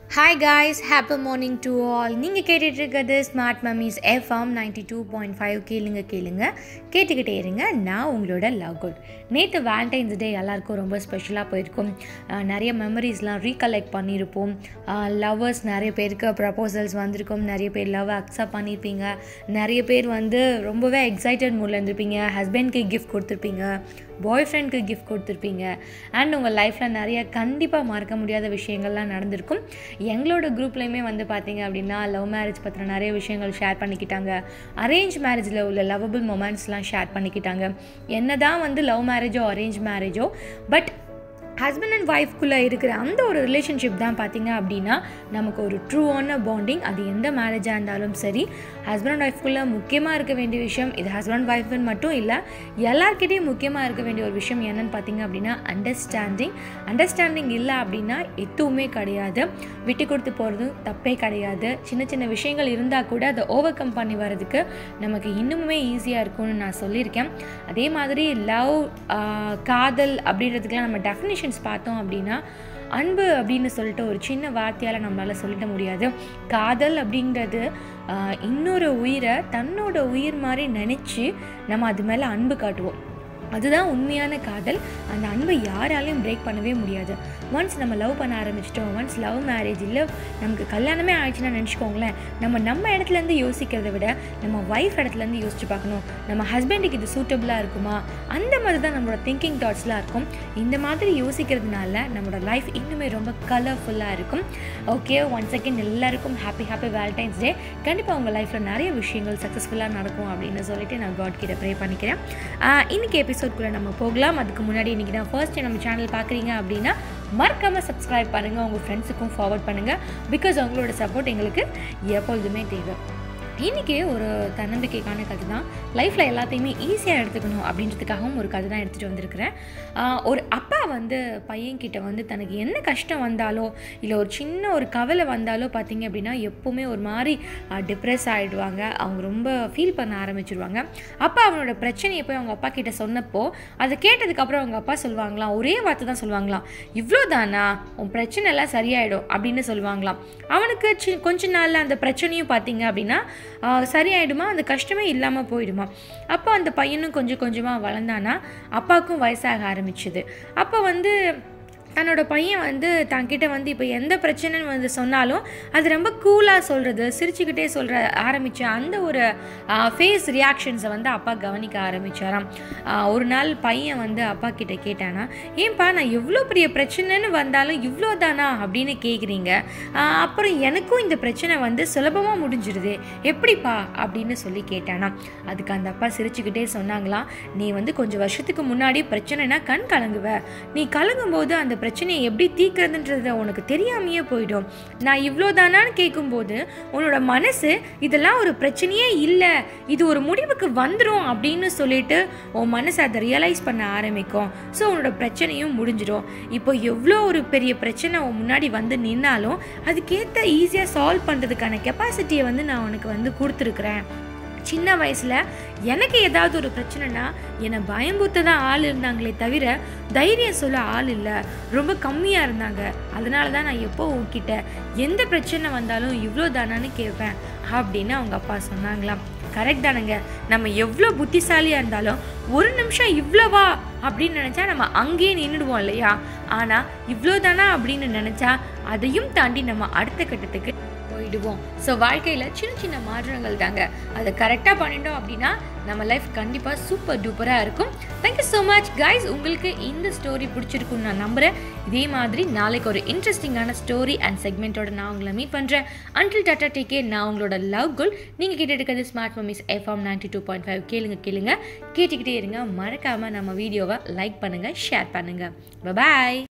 hi guys happy morning to all நீங்கள் கேட்டுட்டு இருக்கிறது smart mummies FM ninety two point five கேளுங்க கேளுங்க கேட்டுக்கிட்டே இருங்க நான் உங்களோட லவ் குட் நேற்று வேலண்டைன்ஸ் டே எல்லாருக்கும் ரொம்ப ஸ்பெஷலாக போயிருக்கும் அஹ் நிறைய மெமரிஸ்லாம் ரீகலெக்ட் பண்ணியிருப்போம் லவ்வர்ஸ் நிறைய பேருக்கு ப்ரப்போசல்ஸ் வந்திருக்கும் நிறைய பேர் லவ் அக்செப்ட் பண்ணியிருப்பீங்க நிறைய பேர் வந்து ரொம்பவே எக்ஸைட்டட் மூடில் இருந்திருப்பீங்க ஹஸ்பண்ட்க்கு கிஃப்ட் கொடுத்துருப்பீங்க பாய் ஃப்ரெண்ட்க்கு கிஃப்ட் கொடுத்துருப்பீங்க அண்ட் உங்கள் லைஃப்பில் நிறைய கண்டிப்பாக மறக்க முடியாத விஷயங்கள்லாம் நடந்திருக்கும் எங்களோட குரூப்லேயுமே வந்து பார்த்தீங்க அப்படின்னா லவ் மேரேஜ் பற்றின நிறைய விஷயங்கள் ஷேர் பண்ணிக்கிட்டாங்க அரேஞ்ச் மேரேஜில் உள்ள லவபிள் மொமெண்ட்ஸ்லாம் ஷேர் பண்ணிக்கிட்டாங்க என்ன தான் வந்து லவ் மேரேஜோ அரேஞ்ச் மேரேஜோ பட் ஹஸ்பண்ட் அண்ட் ஒய்ஃப்குள்ளே இருக்கிற அந்த ஒரு ரிலேஷன்ஷிப் தான் பார்த்தீங்க அப்படின்னா நமக்கு ஒரு ட்ரூவான பாண்டிங் அது எந்த மேரேஜாக இருந்தாலும் சரி ஹஸ்பண்ட் அண்ட் ஒய்ஃப்குள்ளே முக்கியமாக இருக்க வேண்டிய விஷயம் இது ஹஸ்பண்ட் அண்ட் ஒய்ஃப்னு மட்டும் இல்லை எல்லார்கிட்டையும் முக்கியமாக இருக்க வேண்டிய ஒரு விஷயம் என்னன்னு பார்த்தீங்க அப்படின்னா அண்டர்ஸ்டாண்டிங் அண்டர்ஸ்டாண்டிங் இல்லை அப்படின்னா எதுவுமே கிடையாது விட்டு கொடுத்து போகிறதும் தப்பே கிடையாது சின்ன சின்ன விஷயங்கள் இருந்தால் கூட அதை ஓவர் கம் பண்ணி வர்றதுக்கு நமக்கு இன்னுமே ஈஸியாக இருக்கும்னு நான் சொல்லியிருக்கேன் அதே மாதிரி லவ் காதல் அப்படின்றதுக்கெலாம் நம்ம டெஃபினிஷன்ஸ் பார்த்தோம் அப்படின்னா அன்பு அப்படின்னு சொல்லிட்டு ஒரு சின்ன வார்த்தையால் நம்மளால் சொல்லிட முடியாது காதல் அப்படின்றது ஆஹ், இன்னொரு உயிரை தன்னோட உயிர் மாதிரி நினச்சி நம்ம அது மேலே அன்பு காட்டுவோம் அதுதான் உண்மையான காதல் அந்த அன்பை யாராலையும் பிரேக் பண்ணவே முடியாது ஒன்ஸ் நம்ம லவ் பண்ண ஆரம்பிச்சிட்டோம் ஒன்ஸ் லவ் மேரேஜ் இல்லை நமக்கு கல்யாணமே ஆயிடுச்சுன்னா நினச்சிக்கோங்களேன் நம்ம நம்ம இடத்துலேருந்து யோசிக்கிறத விட நம்ம ஒய்ஃப் இடத்துலேருந்து யோசிச்சு பார்க்கணும் நம்ம ஹஸ்பண்டுக்கு இது சூட்டபுளாக இருக்குமா அந்த மாதிரி தான் நம்மளோட திங்கிங் தாட்ஸ்லாம் இருக்கும் இந்த மாதிரி யோசிக்கிறதுனால நம்மளோட லைஃப் இன்னுமே ரொம்ப கலர்ஃபுல்லாக இருக்கும் ஓகே ஒன் செகண்ட் எல்லாருக்கும் ஹாப்பி ஹாப்பி வேலண்டைன்ஸ் டே கண்டிப்பாக உங்கள் லைஃப்பில் நிறைய விஷயங்கள் சக்ஸஸ்ஃபுல்லாக நடக்கும் அப்படின்னு சொல்லிட்டு நான் காட் கிட்ட ப்ரே பண்ணிக்கிறேன் ஆஹ் இன்னைக்கு எபிசோட்குள்ளே நம்ம போகலாம் அதுக்கு முன்னாடி இன்றைக்கி நான் ஃபர்ஸ்ட் நம்ம சேனல் பார்க்குறீங்க அப்படின்னா மறக்காமல் சப்ஸ்கிரைப் பண்ணுங்கள் உங்கள் ஃப்ரெண்ட்ஸுக்கும் ஃபார்வர்ட் பண்ணுங்கள் பிகாஸ் அவங்களோட சப்போர்ட் எங்களுக்கு எப்பொழுதுமே தேவை இன்றைக்கி ஒரு தன்னம்பிக்கைக்கான கதை தான் லைஃப்பில் எல்லாத்தையுமே ஈஸியாக எடுத்துக்கணும் அப்படின்றதுக்காகவும் ஒரு கதை தான் எடுத்துகிட்டு வந்திருக்கிறேன் ஆஹ் ஒரு அப்பா வந்து பையன்கிட்ட வந்து தனக்கு என்ன கஷ்டம் வந்தாலோ இல்லை ஒரு சின்ன ஒரு கவலை வந்தாலோ பார்த்தீங்க அப்படின்னா எப்போவுமே ஒரு மாதிரி டிப்ரெஸ் ஆகிடுவாங்க அவங்க ரொம்ப ஃபீல் பண்ண ஆரம்பிச்சிருவாங்க அப்பா அவனோட பிரச்சனையை போய் அவங்க அப்பா கிட்ட சொன்னப்போ அதை கேட்டதுக்கப்புறம் அவங்க அப்பா சொல்லுவாங்களாம் ஒரே வார்த்தை தான் சொல்லுவாங்களாம் இவ்வளோ தானா உன் பிரச்சனை எல்லாம் சரியாயிடும் அப்படின்னு சொல்லுவாங்களாம் அவனுக்கு சி கொஞ்ச நாளில் அந்த பிரச்சனையும் பார்த்தீங்க அப்படின்னா ஆஹ், சரியாயிடுமா அந்த கஷ்டமே இல்லாமல் போயிடுமா அப்போ அந்த பையனும் கொஞ்சம் கொஞ்சமாக வளர்ந்தானா அப்பாவுக்கும் வயசாக ஆரம்பிச்சுது அப்போ வந்து தன்னோட பையன் வந்து தன்கிட்ட வந்து இப்போ எந்த பிரச்சனைன்னு வந்து சொன்னாலும் அது ரொம்ப கூலாக சொல்கிறது சிரிச்சுக்கிட்டே சொல்கிற ஆரம்பித்த அந்த ஒரு ஃபேஸ் ரியாக்ஷன்ஸை வந்து அப்பா கவனிக்க ஆரம்பிச்சாராம் ஆஹ் ஒரு நாள் பையன் வந்து அப்பா கிட்ட கேட்டானா ஏன்பா நான் எவ்வளோ பெரிய பிரச்சனைன்னு வந்தாலும் இவ்வளோ தானா அப்படின்னு கேட்குறீங்க அப்புறம் எனக்கும் இந்த பிரச்சனை வந்து சுலபமாக முடிஞ்சிருது எப்படிப்பா அப்படின்னு சொல்லி கேட்டானா அதுக்கு அந்த அப்பா சிரிச்சுக்கிட்டே சொன்னாங்களாம் நீ வந்து கொஞ்சம் வருஷத்துக்கு முன்னாடி பிரச்சனைனா கண் கலங்குவ நீ கலங்கும் போது அந்த பிரச்சனையை எப்படி தீர்க்கிறதுன்றது உனக்கு தெரியாமையே போயிடும் நான் இவ்வளோ தானான்னு கேட்கும்போது உன்னோட மனசு இதெல்லாம் ஒரு பிரச்சனையே இல்லை இது ஒரு முடிவுக்கு வந்துடும் அப்படின்னு சொல்லிட்டு உன் மனசு அதை ரியலைஸ் பண்ண ஆரம்பிக்கும் ஸோ உன்னோட பிரச்சனையும் முடிஞ்சிடும் இப்போ எவ்வளோ ஒரு பெரிய பிரச்சனை உன் முன்னாடி வந்து நின்னாலும் அதுக்கேற்ற ஈஸியாக சால்வ் பண்ணுறதுக்கான கெப்பாசிட்டியை வந்து நான் உனக்கு வந்து கொடுத்துருக்குறேன் சின்ன வயசில் எனக்கு ஏதாவது ஒரு பிரச்சனைனா என்னை பயம்புத்த தான் ஆள் இருந்தாங்களே தவிர தைரியம் சொல்ல ஆள் இல்லை ரொம்ப கம்மியாக இருந்தாங்க அதனால தான் நான் எப்போ உன்கிட்ட எந்த பிரச்சனை வந்தாலும் இவ்வளோ தானான்னு கேட்பேன் அப்படின்னு அவங்க அப்பா சொன்னாங்களாம் கரெக்ட் தானுங்க நம்ம எவ்வளோ புத்திசாலியாக இருந்தாலும் ஒரு நிமிஷம் இவ்வளவா அப்படின்னு நினச்சா நம்ம அங்கேயே நின்றுடுவோம் இல்லையா ஆனால் இவ்வளோ தானா அப்படின்னு நினச்சா அதையும் தாண்டி நம்ம அடுத்த கட்டத்துக்கு போயிடுவோம் ஸோ வாழ்க்கையில் சின்ன சின்ன மாற்றங்கள் தாங்க அதை கரெக்டாக பண்ணிட்டோம் அப்படின்னா நம்ம லைஃப் கண்டிப்பாக சூப்பர் டூப்பராக இருக்கும் தேங்க்யூ ஸோ மச் கைஸ் உங்களுக்கு இந்த ஸ்டோரி பிடிச்சிருக்குன்னு நான் நம்புகிறேன் இதே மாதிரி நாளைக்கு ஒரு இன்ட்ரெஸ்டிங்கான ஸ்டோரி அண்ட் செக்மெண்ட்டோட நான் உங்களை மீட் பண்ணுறேன் அன்டில் டாட்டா டேக்கே நான் உங்களோட லவ் குல் நீங்கள் கேட்டு இருக்கிறது smart mummies FM ninety two point five கேளுங்க கேளுங்க கேட்டுக்கிட்டே இருங்க மறக்காமல் நம்ம வீடியோவை லைக் பண்ணுங்கள் ஷேர் பண்ணுங்கள் பாய்